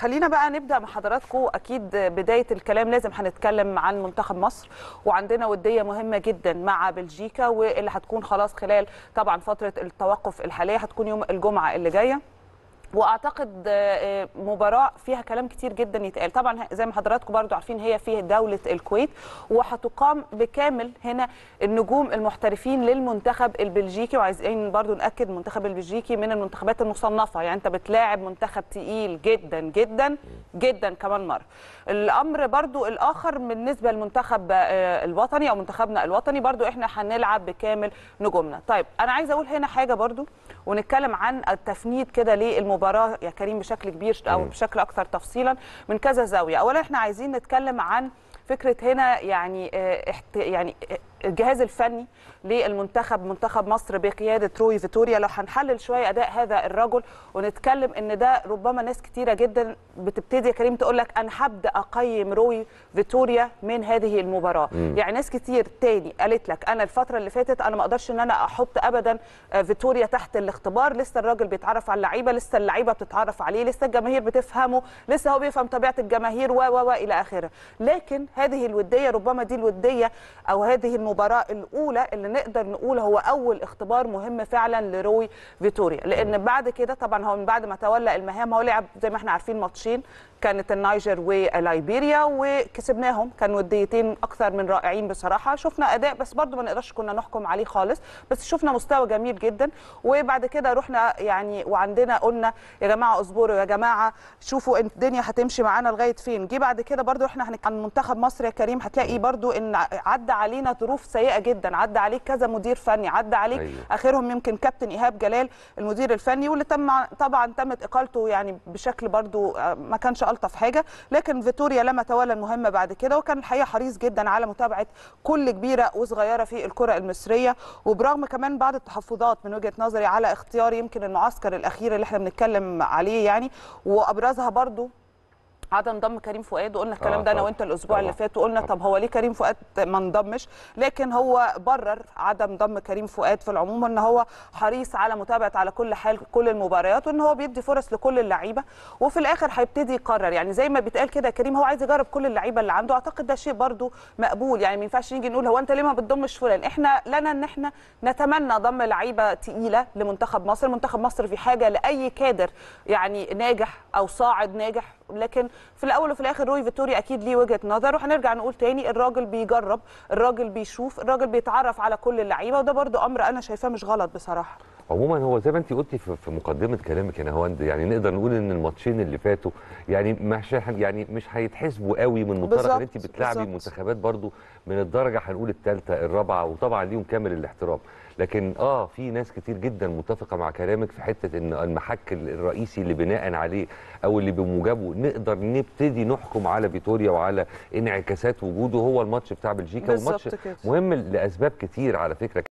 خلينا بقى نبدا مع حضراتكم اكيد بدايه الكلام لازم هنتكلم عن منتخب مصر وعندنا وديه مهمه جدا مع بلجيكا واللي هتكون خلاص خلال طبعا فتره التوقف الحاليه هتكون يوم الجمعه اللي جايه واعتقد آه، مباراه فيها كلام كتير جدا يتقال طبعا زي ما حضراتكم برضو عارفين هي في دوله الكويت وهتقام بكامل هنا النجوم المحترفين للمنتخب البلجيكي وعايزين برضو ناكد المنتخب البلجيكي من المنتخبات المصنفه يعني انت بتلاعب منتخب تقيل جدا جدا جدا كمان مره الامر برضو الاخر بالنسبه للمنتخب آه، الوطني او منتخبنا الوطني برضو احنا هنلعب بكامل نجومنا طيب انا عايزه اقول هنا حاجه برضو ونتكلم عن التفنيد كده للمباراه يا كريم بشكل كبير او بشكل اكثر تفصيلا من كذا زاويه اولا احنا عايزين نتكلم عن فكره هنا يعني آه، احت... يعني آه، الجهاز الفني للمنتخب منتخب مصر بقياده روي فيتوريا لو هنحلل شويه اداء هذا الرجل ونتكلم ان ده ربما ناس كتيره جدا بتبتدي يا كريم تقول لك انا هبدا اقيم روي فيتوريا من هذه المباراه مم. يعني ناس كتير تاني قالت لك انا الفتره اللي فاتت انا ما اقدرش ان انا احط ابدا آه، فيتوريا تحت الاختبار لسه الراجل بيتعرف على اللعيبه لسه اللعيبه بتتعرف عليه لسه الجماهير بتفهمه لسه هو بيفهم طبيعه الجماهير و و و الى اخره لكن هذه الوديه ربما دي الوديه او هذه المباراه الاولى اللي نقدر نقول هو اول اختبار مهم فعلا لروي فيتوريا لان بعد كده طبعا هو من بعد ما تولى المهام هو لعب زي ما احنا عارفين ماتشين كانت النيجر وليبيريا وكسبناهم كانوا وديتين اكثر من رائعين بصراحه شفنا اداء بس برضو ما نقدرش كنا نحكم عليه خالص بس شفنا مستوى جميل جدا وبعد كده رحنا يعني وعندنا قلنا يا جماعه اصبروا يا جماعه شوفوا إن الدنيا هتمشي معانا لغايه فين جه بعد كده برضو احنا هنك- عن منتخب مصر يا كريم هتلاقي برضو ان عدى علينا ظروف سيئه جدا عدى عليك كذا مدير فني عدى عليك أيوة. اخرهم يمكن كابتن ايهاب جلال المدير الفني واللي تم طبعا تمت اقالته يعني بشكل برضو آه، ما كانش الطف حاجه لكن فيتوريا لما تولى المهمه بعد كده وكان الحقيقه حريص جدا على متابعه كل كبيره وصغيره في الكره المصريه وبرغم كمان بعض التحفظات من وجهه نظري على اختيار يمكن المعسكر الاخير اللي احنا بنتكلم عليه يعني وابرزها برضو عدم ضم كريم فؤاد وقلنا الكلام آه ده انا طبعاً. وانت الاسبوع اللي طبعاً. فات وقلنا طب هو ليه كريم فؤاد ما انضمش لكن هو برر عدم ضم كريم فؤاد في العموم ان هو حريص على متابعه على كل حال كل المباريات وان هو بيدي فرص لكل اللعيبه وفي الاخر هيبتدي يقرر يعني زي ما بيتقال كده كريم هو عايز يجرب كل اللعيبه اللي عنده اعتقد ده شيء برضو مقبول يعني ما ينفعش نيجي نقول هو انت ليه ما بتضمش فلان احنا لنا ان احنا نتمنى ضم لعيبه تقيله لمنتخب مصر منتخب مصر في حاجه لاي كادر يعني ناجح او صاعد ناجح لكن في الاول وفي الاخر روي فيتوريا اكيد ليه وجهه نظر وهنرجع نقول تاني الراجل بيجرب الراجل بيشوف الراجل بيتعرف على كل اللعيبه وده برضو امر انا شايفاه مش غلط بصراحه عموما هو زي ما انت قلتي في في مقدمه كلامك يا نهاوند يعني نقدر نقول ان الماتشين اللي فاتوا يعني مش هن- يعني مش هيتحسبوا قوي من منطلق ان انت بالظبط، بتلعبي بالظبط. منتخبات برضو من الدرجه هنقول الثالثه الرابعه وطبعا ليهم كامل الاحترام لكن اه في ناس كتير جدا متفقه مع كلامك في حته ان المحك الرئيسي اللي بناء عليه او اللي بموجبه نقدر نبتدي نحكم على فيتوريا وعلى انعكاسات وجوده هو الماتش بتاع بلجيكا بالظبط وماتش كده. مهم لاسباب كتير على فكره